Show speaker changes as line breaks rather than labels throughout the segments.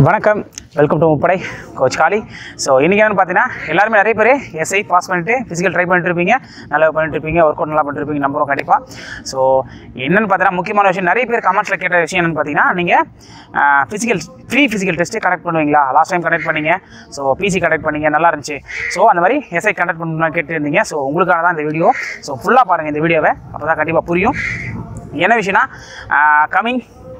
வணக்கம் welcome to Muppadai coach Kali so இன்றைக்கி என்னென்னு பார்த்தீங்கன்னா எல்லாருமே நிறைய பேர் எஸ்ஐ பாஸ் பண்ணிட்டு ஃபிசிக்கல் ட்ரை பண்ணிட்டு இருப்பீங்க நல்லா பண்ணிட்டு இருப்பீங்க ஒர்க் அவுட் நல்லா பண்ணிட்டு இருப்பீங்க நம்புறோம் கண்டிப்பாக ஸோ என்னென்னு பார்த்தீங்கன்னா முக்கியமான விஷயம் நிறைய பேர் கமெண்ட்ஸில் கேட்ட விஷயம் என்னென்னு பார்த்தீங்கன்னா நீங்கள் physical free physical test connect பண்ணுவீங்களா லாஸ்ட் டைம் கனெக்ட் பண்ணீங்க ஸோ பிசி கனெக்ட் பண்ணீங்க நல்லா இருந்துச்சு ஸோ அந்த மாதிரி எஸ்ஐ கனெக்ட் பண்ணணும்னு கேட்டுருந்தீங்க ஸோ உங்களுக்காக தான் இந்த வீடியோ ஸோ ஃபுல்லாக பாருங்கள் இந்த வீடியோவை அப்போ தான் கண்டிப்பாக புரியும் என்ன விஷயம்னா கமிங்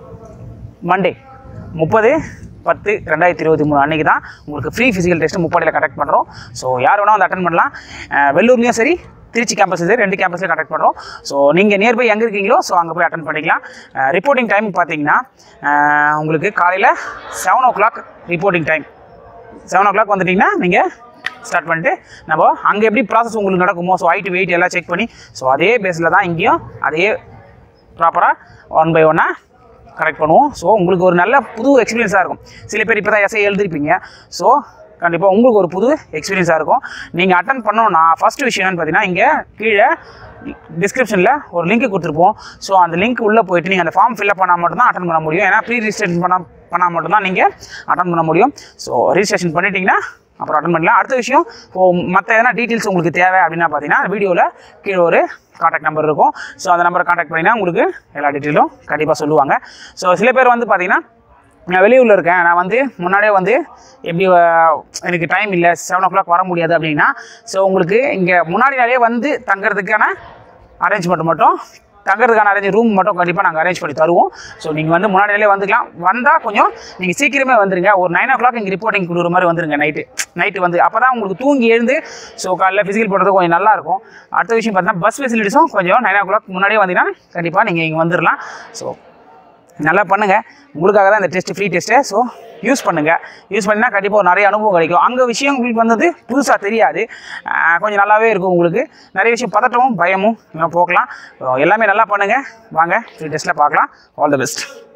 மண்டே முப்பது பத்து ரெண்டாயிரத்தி இருபத்தி மூணு அன்றைக்கி தான் உங்களுக்கு ஃப்ரீ ஃபிசிக்கல் டெஸ்ட்டு முப்படையில் கண்டக்ட் பண்ணுறோம் ஸோ யார் வேணால் வந்து அட்டன் பண்ணலாம் அஹ் வெள்ளூர்லேயும் சரி திருச்சி கேம்பஸ் இது ரெண்டு கேம்பஸ்லையும் கண்டக்ட் பண்ணுறோம் ஸோ நீங்கள் நியர்பை எங்கே இருக்கீங்களோ ஸோ அங்கே போய் அட்டன் பண்ணிக்கலாம் ரிப்போர்ட்டிங் டைம் பார்த்தீங்கன்னா அஹ் உங்களுக்கு காலையில் seven o'clock reporting time seven o'clock வந்துட்டிங்கன்னா நீங்கள் ஸ்டார்ட் பண்ணிட்டு நம்ம அங்கே எப்படி ப்ராசஸ் உங்களுக்கு நடக்குமோ ஸோ ஹைட் வெயிட் எல்லாம் செக் பண்ணி ஸோ அதே பேஸில் தான் இங்கேயும் அதே ப்ராப்பராக ஒன் பை ஒன்னாக கரெக்ட் பண்ணுவோம் ஸோ உங்களுக்கு ஒரு நல்ல புது எக்ஸ்பீரியன்ஸாக இருக்கும் சில பேர் இப்போ தான் எஸ்ஐ எழுதிருப்பீங்க ஸோ கண்டிப்பாக உங்களுக்கு ஒரு புது எக்ஸ்பீரியன்ஸாக இருக்கும் நீங்கள் அட்டன் பண்ணணும்னா ஃபஸ்ட் விஷயம் என்னன்னு பார்த்தீங்கன்னா இங்கே கீழே டிஸ்கிரிப்ஷனில் ஒரு லிங்க் கொடுத்துருப்போம் ஸோ அந்த லிங்க் உள்ளே போயிட்டு நீங்கள் அந்த ஃபார்ம் ஃபில்அப் பண்ணால் மட்டும்தான் அட்டன் பண்ண முடியும் ஏன்னா ப்ரீ ரிஜிஸ்ட்ரேஷன் பண்ண பண்ணால் மட்டும்தான் நீங்கள் அட்டன் பண்ண முடியும் ஸோ ரிஜிஸ்ட்ரேஷன் பண்ணிட்டீங்கன்னா அப்புறம் அட்டன் பண்ணலாம் அடுத்த விஷயம் இப்போ மற்ற எதனா டீட்டெயில்ஸ் உங்களுக்கு தேவை அப்படின்னா பார்த்தீங்கன்னா வீடியோவில் கீழே ஒரு காண்டாக்ட் நம்பர் இருக்கும் ஸோ அந்த நம்பரை காண்டாக்ட் பண்ணிங்கன்னா உங்களுக்கு எல்லா டீட்டெயிலும் கண்டிப்பாக சொல்லுவாங்க ஸோ சில பேர் வந்து பார்த்தீங்கன்னா நான் வெளியூரில் இருக்கேன் நான் வந்து முன்னாடியே வந்து எப்படி அஹ், எனக்கு டைம் இல்லை செவன் ஓ கிளாக் வர முடியாது அப்படின்னா ஸோ உங்களுக்கு இங்கே முன்னாடி நாளே வந்து தங்குறதுக்கான அரேஞ்ச்மெண்ட் மட்டும் தங்குறதுக்கான அரேஞ்ச் ரூம் மட்டும் கண்டிப்பாக நாங்கள் அரேஞ்ச் பண்ணி தருவோம் ஸோ நீங்கள் வந்து முன்னாடி நாளே வந்துக்கலாம் வந்தால் கொஞ்சம் நீங்கள் சீக்கிரமே வந்துருங்க ஒரு நைன் ஓ கிளாக் இங்கே ரிப்போர்ட்டிங் கொடுக்குற மாதிரி வந்துருங்க நைட்டு நைட்டு வந்து அப்போ தான் உங்களுக்கு தூங்கி எழுந்து ஸோ காலைல ஃபிசிக்கல் பண்ணுறது கொஞ்சம் நல்லா இருக்கும் அடுத்த விஷயம் பார்த்தீங்கன்னா பஸ் ஃபெசிலிட்டிஸும் கொஞ்சம் நைன் ஓ கிளாக் முன்னாடியே வந்தீங்கன்னா கண்டிப்பாக நீங்கள் இங்கே வந்துடலாம் ஸோ நல்லா பண்ணுங்கள் உங்களுக்காக தான் இந்த test free test so use பண்ணுங்கள் யூஸ் பண்ணினா கண்டிப்பாக ஒரு நிறைய அனுபவம் கிடைக்கும் அங்கே விஷயம் உங்களுக்கு வந்தது புதுசாக தெரியாது ஆஹ் கொஞ்சம் நல்லாவே இருக்கும் உங்களுக்கு நிறைய விஷயம் பதட்டமும் பயமும் எல்லாம் போக்கலாம் So, எல்லாமே நல்லா பண்ணுங்கள் வாங்க ஃப்ரீ டெஸ்ட்டில் பார்க்கலாம் ஆல் தி பெஸ்ட்